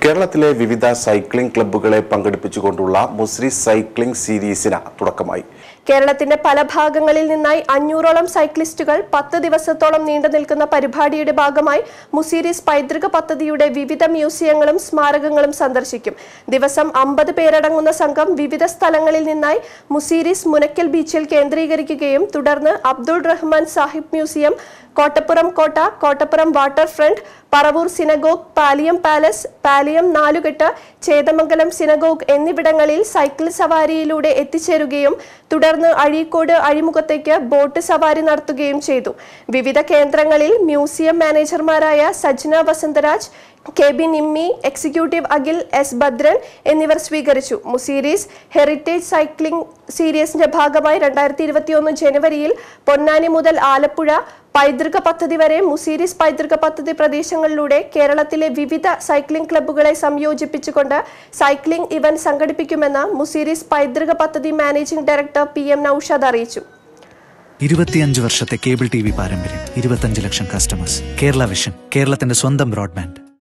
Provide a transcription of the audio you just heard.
കേരളത്തിലെ വിവിധ cycling ക്ലബ്ബുകളെ പങ്കെടുപ്പിച്ചുകൊണ്ടുള്ള മുസ്രി cycling സീരീസിന് തുടക്കമായി കേരളത്തിന്റെ പല ഭാഗങ്ങളിൽ നിന്നായി അഞ്ഞൂറോളം സൈക്ലിസ്റ്റുകൾ പത്ത് ദിവസത്തോളം നീണ്ടു നിൽക്കുന്ന പരിപാടിയുടെ ഭാഗമായി മുസീരീസ് പൈതൃക പദ്ധതിയുടെ വിവിധ മ്യൂസിയങ്ങളും സ്മാരകങ്ങളും സന്ദർശിക്കും ദിവസം അമ്പത് പേരടങ്ങുന്ന സംഘം വിവിധ സ്ഥലങ്ങളിൽ നിന്നായി മുസീരീസ് മുനക്കൽ ബീച്ചിൽ കേന്ദ്രീകരിക്കുകയും തുടർന്ന് അബ്ദുൾ റഹ്മാൻ സാഹിബ് മ്യൂസിയം കോട്ടപ്പുറം കോട്ട Kottappuram water front Paravur synagogue Paliyam palace Paliyam നാലുകെട്ട് ചേതമംഗലം സിനഗോഗ് എന്നിവിടങ്ങളിൽ സൈക്കിൾ സവാരിയിലൂടെ എത്തിച്ചേരുകയും തുടർന്ന് അഴീക്കോട് അഴിമുഖത്തേക്ക് ബോട്ട് സവാരി നടത്തുകയും ചെയ്തു വിവിധ കേന്ദ്രങ്ങളിൽ മ്യൂസിയം മാനേജർമാരായ Sajna Vasantharaj K B Nimmi executive Akhil S Bhadran എന്നിവർ സ്വീകരിച്ചു മുസീരീസ് ഹെറിറ്റേജ് സൈക്ലിംഗ് സീരീസിന്റെ ഭാഗമായി രണ്ടായിരത്തി ഇരുപത്തിയൊന്ന് ജനുവരിയിൽ പൊന്നാനി മുതൽ ആലപ്പുഴ പൈതൃക പദ്ധതി വരെ മുസീരീസ് പൈതൃക പദ്ധതി പ്രദേശങ്ങളിലൂടെ കേരളത്തിലെ വിവിധ സൈക്ലിംഗ് ക്ലബ്ബുകളെ സംയോജിപ്പിച്ചുകൊണ്ട് സൈക്ലിംഗ് ഇവന്റ് സംഘടിപ്പിക്കുമെന്ന് മുസീരീസ് പൈതൃക പദ്ധതി managing director P M Noushad അറിയിച്ചു ഇരുപത്തിയഞ്ച് വർഷത്തെ കേബിൾ ടി വി പാരമ്പര്യം ഇരുപത്തഞ്ച് ലക്ഷം കസ്റ്റമേഴ്സ് കേരള വിഷൻ കേരളത്തിന്റെ സ്വന്തം ബ്രോഡ്ബാൻഡ്